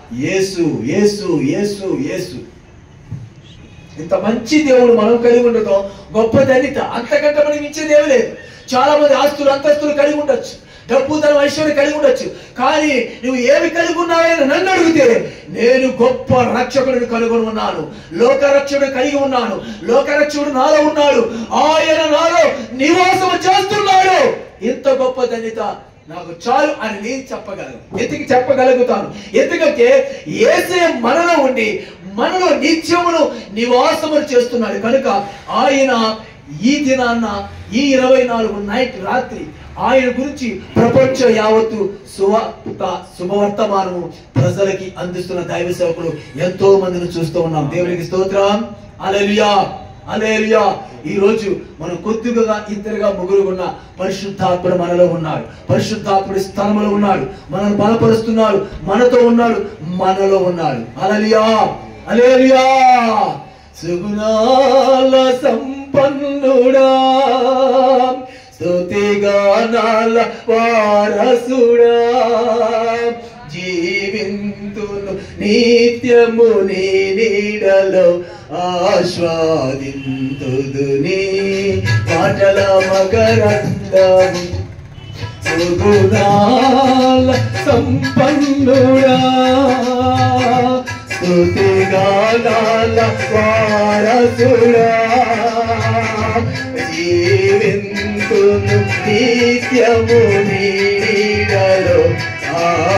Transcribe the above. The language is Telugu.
యేసు యేసు యేసు యేసు ఇంత మంచి దేవుడు మనం కలిగి ఉండటం గొప్ప ధనిత అంతకంటే మనకి ఇచ్చే దేవుడు లేదు చాలా మంది ఆస్తులు అంతస్తులు కలిగి ఉండొచ్చు డబ్బు తన ఐశ్వర్యం కలిగి ఉండొచ్చు కానీ నువ్వు ఏమి కలిగి ఉన్నావని నన్ను అడిగితే నేను గొప్ప రక్షకుడిని కనుగొని ఉన్నాను లోక రక్షకుడు కలిగి ఉన్నాను లోక రక్షకుడు నాలో ఉన్నాడు ఆయన నాలో నివాసం చేస్తున్నాడు ఇంత గొప్ప ధన్యత నాకు చాలు అని నేను చెప్పగలను ఎందుకు చెప్పగలుగుతాను ఎందుకంటే ఏసే మనలో ఉండి మనలో నిత్యమును నివాసములు చేస్తున్నాడు కనుక ఆయన ఈ దినాన్న ఈ ఇరవై నాలుగు నైట్ రాత్రి ఆయన గురించి ప్రపంచ యావత్తు సువార్త శుభవర్తమానము ప్రజలకి అందిస్తున్న దైవ సేవకులు ఎంతో మందిని చూస్తూ ఉన్నాం దేవునికి స్తోత్రం అలెలుయా అలేలుయా ఈ రోజు మనం కొద్దిగా ఇద్దరుగా ముగ్గురు ఉన్న పరిశుద్ధాత్ముడు మనలో ఉన్నాడు పరిశుద్ధాత్ముడి స్థలంలో ఉన్నాడు మనల్ని బలపరుస్తున్నాడు మనతో ఉన్నాడు మనలో ఉన్నాడు అలలియా అలేలుయా సుగుణాల సంపన్నుడా స్తుతిగానాల వారసుడా జీవింతును నిత్యము నీ నీడలో ఆస్వాదింతుదు నీ మాటల మకరందము సుగుణాల సంపన్నుడా స్తుతిగానాల వారసుడా జీవింతును నిత్యము నీ నీడలో